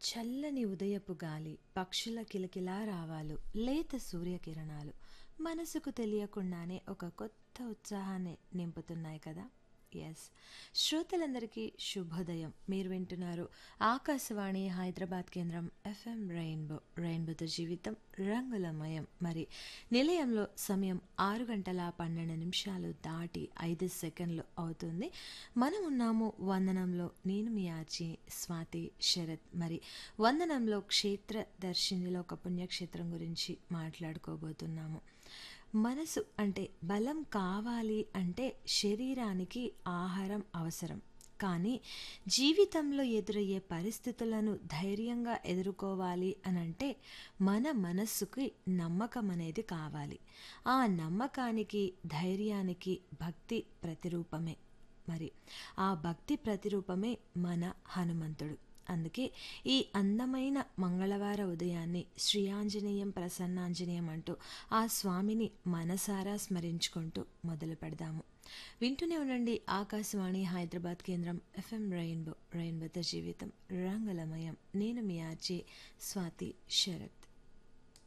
చల్లని ఉదయపు గాలి పక్షుల కిలకిలా రావాలు లేత సూర్యకిరణాలు మనసుకు తెలియకుండానే ఒక కొత్త ఉత్సాహాన్ని నింపుతున్నాయి కదా ఎస్ శ్రోతలందరికీ శుభోదయం మీరు వింటున్నారు ఆకాశవాణి హైదరాబాద్ కేంద్రం ఎఫ్ఎం రెయిన్బో రెయిన్బోతో జీవితం రంగులమయం మరి నిలయంలో సమయం ఆరు గంటల పన్నెండు నిమిషాలు దాటి ఐదు సెకండ్లు అవుతుంది మనం ఉన్నాము వందనంలో నేను మీ ఆర్జీ స్వాతి శరత్ మరి వందనంలో క్షేత్ర దర్శినిలో ఒక పుణ్యక్షేత్రం గురించి మాట్లాడుకోబోతున్నాము మనసు అంటే బలం కావాలి అంటే శరీరానికి ఆహారం అవసరం కానీ జీవితంలో ఎదురయ్యే పరిస్థితులను ధైర్యంగా ఎదుర్కోవాలి అని అంటే మన మనస్సుకి నమ్మకం అనేది కావాలి ఆ నమ్మకానికి ధైర్యానికి భక్తి ప్రతిరూపమే మరి ఆ భక్తి ప్రతిరూపమే మన హనుమంతుడు అందుకే ఈ అందమైన మంగళవార ఉదయాన్ని శ్రీ ఆంజనేయం ప్రసన్నాంజనేయం అంటూ ఆ స్వామిని మనసారా స్మరించుకుంటూ మొదలు పెడదాము వింటూనే ఉండండి ఆకాశవాణి హైదరాబాద్ కేంద్రం ఎఫ్ఎం రెయిన్బో రెయిన్బోతో జీవితం రంగులమయం నేను మీ ఆర్జే స్వాతి శరత్